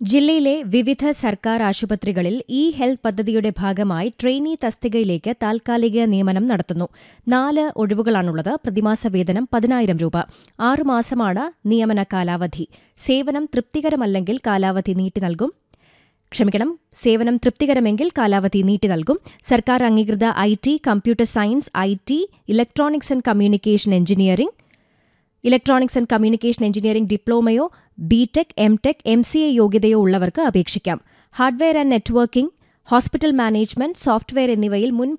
ജില്ലയിലെ വിവിധ സർക്കാർ ആശുപത്രികളിൽ ഇ ഹെൽത്ത് പദ്ധതിയുടെ ഭാഗമായി ട്രെയിനി തസ്തികയിലേക്ക് താൽക്കാലിക നിയമനം നടത്തുന്നു നാല് ഒഴിവുകളാണുള്ളത് പ്രതിമാസ വേതനം പതിനായിരം രൂപ ആറുമാസമാണ് നിയമന കാലാവധി സേവനം തൃപ്തികരമല്ലെങ്കിൽ കാലാവധി നീട്ടി നൽകും ക്ഷമിക്കണം സേവനം തൃപ്തികരമെങ്കിൽ കാലാവധി നീട്ടി നൽകും സർക്കാർ അംഗീകൃത I T computer science I T electronics and communication engineering electronics and communication engineering ഡിപ്ലോമയോ BTech MTech M C A യോഗ്യതയോ ഉള്ളവർക്ക് അപേക്ഷിക്കാം hardware and networking hospital management software എന്നിവയിൽ മുൻ